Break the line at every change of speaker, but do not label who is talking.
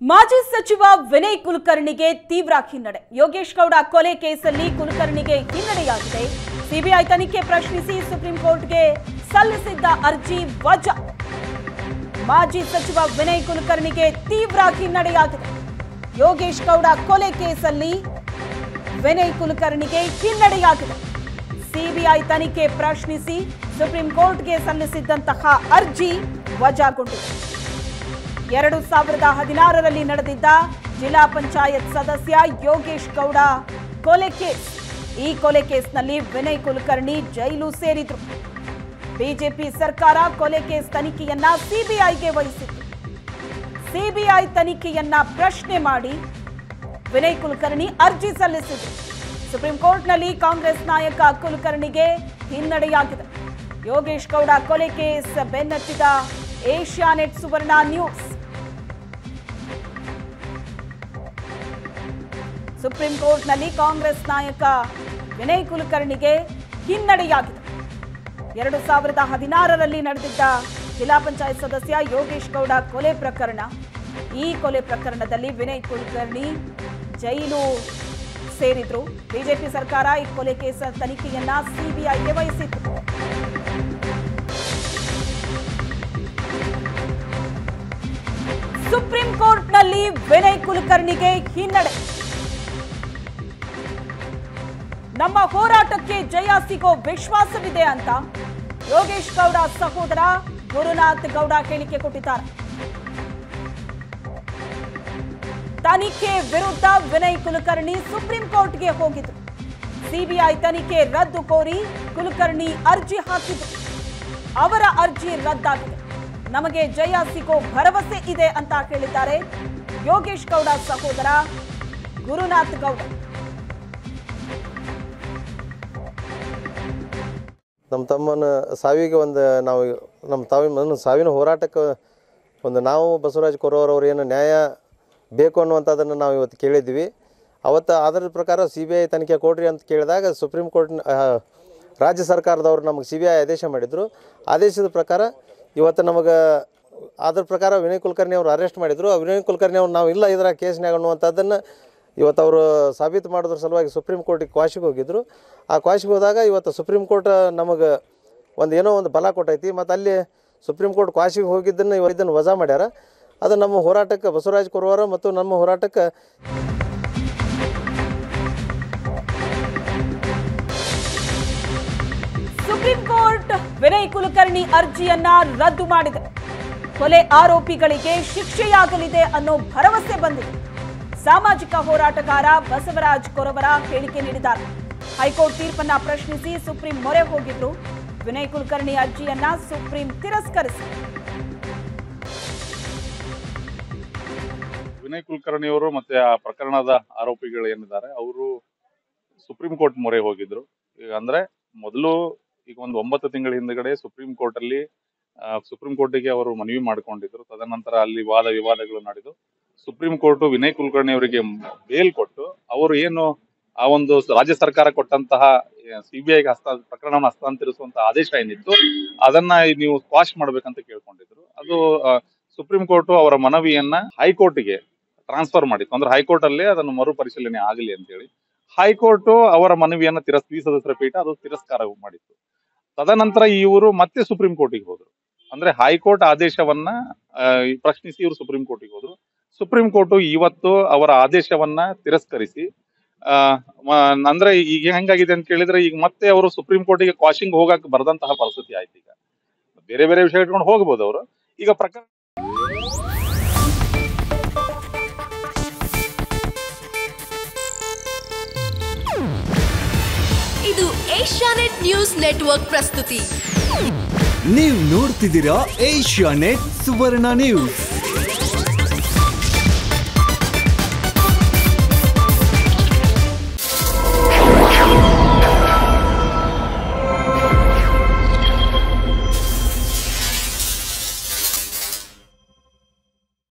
ಮಾಜಿ ಸಚಿವ ವಿನಯ್ ಕುಲಕರ್ಣಿಗೆ ತೀವ್ರ ಹಿನ್ನಡೆ ಯೋಗೇಶ್ ಗೌಡ ಕೊಲೆ ಕೇಸಲ್ಲಿ ಕುಲಕರ್ಣಿಗೆ ಹಿನ್ನಡೆಯಾಗಿದೆ ಸಿಬಿಐ ತನಿಖೆ ಪ್ರಶ್ನಿಸಿ ಸುಪ್ರೀಂ ಕೋರ್ಟ್ಗೆ ಸಲ್ಲಿಸಿದ್ದ ಅರ್ಜಿ ವಜಾ ಮಾಜಿ ಸಚಿವ ವಿನಯ್ ಕುಲಕರ್ಣಿಗೆ ತೀವ್ರ ಹಿನ್ನಡೆಯಾಗಿದೆ ಯೋಗೇಶ್ ಗೌಡ ಕೊಲೆ ಕೇಸಲ್ಲಿ ವಿನಯ್ ಕುಲಕರ್ಣಿಗೆ ಹಿನ್ನಡೆಯಾಗಿದೆ ಸಿಬಿಐ ತನಿಖೆ ಪ್ರಶ್ನಿಸಿ ಸುಪ್ರೀಂ ಕೋರ್ಟ್ಗೆ ಸಲ್ಲಿಸಿದ್ದಂತಹ ಅರ್ಜಿ ವಜಾಗೊಂಡಿದೆ ಎರಡು ಸಾವಿರದ ಹದಿನಾರರಲ್ಲಿ ನಡೆದಿದ್ದ ಜಿಲ್ಲಾ ಪಂಚಾಯತ್ ಸದಸ್ಯ ಯೋಗೇಶ್ ಗೌಡ ಕೊಲೆ ಕೇಸ್ ಈ ಕೊಲೆ ಕೇಸ್ನಲ್ಲಿ ವಿನಯ್ ಕುಲಕರ್ಣಿ ಜೈಲು ಸೇರಿದ್ರು ಬಿಜೆಪಿ ಸರ್ಕಾರ ಕೊಲೆ ಕೇಸ್ ತನಿಖೆಯನ್ನ ಸಿಬಿಐಗೆ ವಹಿಸಿತ್ತು ಸಿಬಿಐ ತನಿಖೆಯನ್ನ ಪ್ರಶ್ನೆ ಮಾಡಿ ವಿನಯ್ ಕುಲಕರ್ಣಿ ಅರ್ಜಿ ಸಲ್ಲಿಸಿದ್ರು ಸುಪ್ರೀಂ ಕೋರ್ಟ್ನಲ್ಲಿ ಕಾಂಗ್ರೆಸ್ ನಾಯಕ ಕುಲಕರ್ಣಿಗೆ ಹಿನ್ನಡೆಯಾಗಿದೆ ಯೋಗೇಶ್ ಗೌಡ ಕೊಲೆ ಕೇಸ್ ಬೆನ್ನಟ್ಟಿದ ಏಷ್ಯಾನೆಟ್ ಸುವರ್ಣ ನ್ಯೂಸ್ ಸುಪ್ರೀಂ ಕೋರ್ಟ್ನಲ್ಲಿ ಕಾಂಗ್ರೆಸ್ ನಾಯಕ ವಿನಯ್ ಕುಲಕರ್ಣಿಗೆ ಹಿನ್ನಡೆಯಾಗಿದೆ ಎರಡು ಸಾವಿರದ ಹದಿನಾರರಲ್ಲಿ ನಡೆದಿದ್ದ ಜಿಲ್ಲಾ ಪಂಚಾಯತ್ ಸದಸ್ಯ ಯೋಗೇಶ್ ಗೌಡ ಕೊಲೆ ಪ್ರಕರಣ ಈ ಕೊಲೆ ಪ್ರಕರಣದಲ್ಲಿ ವಿನಯ್ ಕುಲಕರ್ಣಿ ಜೈಲು ಸೇರಿದ್ರು ಬಿಜೆಪಿ ಸರ್ಕಾರ ಈ ಕೊಲೆ ಕೇಸ್ ತನಿಖೆಯನ್ನ ಸಿಬಿಐಗೆ ವಹಿಸಿತ್ತು ಸುಪ್ರೀಂ ಕೋರ್ಟ್ನಲ್ಲಿ ವಿನಯ್ ಕುಲಕರ್ಣಿಗೆ ಹಿನ್ನಡೆ ನಮ್ಮ ಹೋರಾಟಕ್ಕೆ ಜಯ ಸಿಗೋ ವಿಶ್ವಾಸವಿದೆ ಅಂತ ಯೋಗೇಶ್ ಗೌಡ ಸಹೋದರ ಗುರುನಾಥ್ ಗೌಡ ಹೇಳಿಕೆ ಕೊಟ್ಟಿದ್ದಾರೆ ತನಿಖೆ ವಿರುದ್ಧ ವಿನಯ್ ಕುಲಕರ್ಣಿ ಸುಪ್ರೀಂ ಕೋರ್ಟ್ಗೆ ಹೋಗಿದ್ರು ಸಿಬಿಐ ತನಿಖೆ ರದ್ದು ಕೋರಿ ಕುಲಕರ್ಣಿ ಅರ್ಜಿ ಹಾಕಿದ್ರು ಅವರ ಅರ್ಜಿ ರದ್ದಾಗಿದೆ ನಮಗೆ ಜಯ ಸಿಗೋ ಭರವಸೆ ಇದೆ ಅಂತ ಹೇಳಿದ್ದಾರೆ ಯೋಗೇಶ್ ಗೌಡ ಸಹೋದರ ಗುರುನಾಥ್ ಗೌಡ
ನಮ್ಮ ತಮ್ಮನ ಸಾವಿಗೆ ಒಂದು ನಾವು ನಮ್ಮ ತಾವಿನ ಸಾವಿನ ಹೋರಾಟಕ್ಕೆ ಒಂದು ನಾವು ಬಸವರಾಜ್ ಕೊರೋರವ್ರು ಏನು ನ್ಯಾಯ ಬೇಕು ಅನ್ನುವಂಥದ್ದನ್ನು ನಾವು ಇವತ್ತು ಕೇಳಿದ್ವಿ ಅವತ್ತು ಅದರ ಪ್ರಕಾರ ಸಿ ಬಿ ಐ ತನಿಖೆ ಕೊಡ್ರಿ ಅಂತ ಕೇಳಿದಾಗ ಸುಪ್ರೀಂ ಕೋರ್ಟ್ ರಾಜ್ಯ ಸರ್ಕಾರದವರು ನಮಗೆ ಸಿ ಬಿ ಐ ಆದೇಶ ಮಾಡಿದರು ಆದೇಶದ ಪ್ರಕಾರ ಇವತ್ತು ನಮಗೆ ಅದ್ರ ಪ್ರಕಾರ ವಿನಯ್ ಕುಲಕರ್ಣಿ ಅವರು ಅರೆಸ್ಟ್ ಮಾಡಿದರು ಆ ವಿನಯ್ ಕುಲಕರ್ಣಿ ಅವ್ರು ನಾವು ಇಲ್ಲ ಇದರ ಕೇಸ್ನಾಗ ಅನ್ನುವಂಥದ್ದನ್ನು ಇವತ್ತು ಅವರು ಸಾಬೀತು ಮಾಡೋದ್ರ ಸಲುವಾಗಿ ಸುಪ್ರೀಂ ಕೋರ್ಟಿಗೆ ಕ್ವಾಶಿಗೆ ಹೋಗಿದ್ದರು ಆ ಕ್ವಾಶಿಗೆ ಹೋದಾಗ ಇವತ್ತು ಸುಪ್ರೀಂ ಕೋರ್ಟ್ ನಮಗೆ ಒಂದು ಏನೋ ಒಂದು ಬಲ ಕೊಟ್ಟೈತಿ ಮತ್ತು ಅಲ್ಲಿ ಸುಪ್ರೀಂ ಕೋರ್ಟ್ ಕ್ವಾಶಿಗೆ ಹೋಗಿದ್ದನ್ನು ಇವ ಇದನ್ನು ವಜಾ ಮಾಡ್ಯಾರ ಅದು ನಮ್ಮ ಹೋರಾಟಕ್ಕೆ ಬಸವರಾಜ್ ಕುರುವಾರ ಮತ್ತು ನಮ್ಮ ಹೋರಾಟಕ್ಕೆ
ಸುಪ್ರೀಂ ಕೋರ್ಟ್ ವಿನಯ್ ಕುಲಕರ್ಣಿ ಅರ್ಜಿಯನ್ನ ರದ್ದು ಮಾಡಿದೆ ಕೊಲೆ ಆರೋಪಿಗಳಿಗೆ ಶಿಕ್ಷೆಯಾಗಲಿದೆ ಅನ್ನೋ ಭರವಸೆ ಬಂದಿದೆ ಸಾಮಾಜಿಕ ಹೋರಾಟಗಾರ ಬಸವರಾಜ್ ಕೊರವರ ಹೇಳಿಕೆ ನೀಡಿದ್ದಾರೆ ಹೈಕೋರ್ಟ್ ತೀರ್ಪನ್ನ ಪ್ರಶ್ನಿಸಿ ಸುಪ್ರೀಂ ಮೊರೆ ಹೋಗಿದ್ರು ವಿನಯ್ ಕುಲಕರ್ಣಿ ಅರ್ಜಿಯನ್ನ ಸುಪ್ರೀಂ ತಿರಸ್ಕರಿಸಿದೆ
ವಿನಯ್ ಕುಲಕರ್ಣಿ ಅವರು ಮತ್ತೆ ಆ ಪ್ರಕರಣದ ಆರೋಪಿಗಳು ಏನಿದ್ದಾರೆ ಅವರು ಸುಪ್ರೀಂ ಕೋರ್ಟ್ ಮೊರೆ ಹೋಗಿದ್ರು ಈಗ ಅಂದ್ರೆ ಮೊದಲು ಈಗ ಒಂದು ಒಂಬತ್ತು ತಿಂಗಳ ಹಿಂದ್ಗಡೆ ಸುಪ್ರೀಂ ಕೋರ್ಟ್ ಅಲ್ಲಿ ಆ, ಸುಪ್ರೀಂ ಕೋರ್ಟಿಗೆ ಅವರು ಮನವಿ ಮಾಡ್ಕೊಂಡಿದ್ರು ತದನಂತರ ಅಲ್ಲಿ ವಾದ ವಿವಾದಗಳು ನಡೆದು ಸುಪ್ರೀಂ ಕೋರ್ಟ್ ವಿನಯ್ ಕುಲಕರ್ಣಿ ಅವರಿಗೆ ಬೇಲ್ ಕೊಟ್ಟು ಅವರು ಏನು ಆ ಒಂದು ರಾಜ್ಯ ಸರ್ಕಾರ ಕೊಟ್ಟಂತಹ ಸಿಬಿಐಗೆ ಹಸ್ತ ಪ್ರಕರಣವನ್ನು ಹಸ್ತಾಂತರಿಸುವಂತಹ ಆದೇಶ ಏನಿತ್ತು ಅದನ್ನ ನೀವು ಸ್ಕ್ವಾಶ್ ಮಾಡ್ಬೇಕಂತ ಕೇಳ್ಕೊಂಡಿದ್ರು ಅದು ಆ, ಸುಪ್ರೀಂ ಕೋರ್ಟ್ ಅವರ ಮನವಿಯನ್ನ ಹೈಕೋರ್ಟ್ಗೆ ಟ್ರಾನ್ಸ್ಫರ್ ಮಾಡಿತ್ತು ಅಂದ್ರೆ ಹೈಕೋರ್ಟ್ ಅಲ್ಲೇ ಅದನ್ನು ಮರುಪರಿಶೀಲನೆ ಆಗಲಿ ಅಂತೇಳಿ ಹೈಕೋರ್ಟ್ ಅವರ ಮನವಿಯನ್ನ ತಿರಸ್ ಈ ಸದಸ್ಯರ ಪೀಠ ಅದು ತಿರಸ್ಕಾರ ಮಾಡಿತ್ತು ತದನಂತರ ಇವರು ಮತ್ತೆ ಸುಪ್ರೀಂ ಕೋರ್ಟಿಗೆ ಹೋದ್ರು ಅಂದ್ರೆ ಹೈಕೋರ್ಟ್ ಆದೇಶವನ್ನ ಆ, ಪ್ರಶ್ನಿಸಿ ಇವರು ಸುಪ್ರೀಂ ಕೋರ್ಟಿಗೆ ಹೋದ್ರು ಸುಪ್ರೀಂ ಕೋರ್ಟ್ ಇವತ್ತು ಅವರ ಆದೇಶವನ್ನ ತಿರಸ್ಕರಿಸಿ ಆ, ಮ- ಅಂದ್ರೆ ಈಗ ಹೆಂಗಾಗಿದೆ ಅಂತ ಕೇಳಿದ್ರೆ ಈಗ ಮತ್ತೆ ಅವರು ಸುಪ್ರೀಂ ಕೋರ್ಟಿಗೆ ಕ್ವಾಶಿಂಗ್ ಹೋಗಕ್ ಬರದಂತಹ ಪರಿಸ್ಥಿತಿ ಆಯ್ತು ಈಗ ಬೇರೆ ಬೇರೆ ವಿಷಯ ಇಟ್ಕೊಂಡು ಹೋಗ್ಬೋದು ಅವರು ಈಗ ಪ್ರಕರಣ
ಇದು ಏಷ್ಯಾನೆಟ್ ನ್ಯೂಸ್ ನೆಟ್ವರ್ಕ್ ಪ್ರಸ್ತುತಿ
ನೀವು ನೋಡ್ತಿದ್ದೀರಾ ಏಷ್ಯಾ ನೆಟ್ ಸುವರ್ಣ ನ್ಯೂಸ್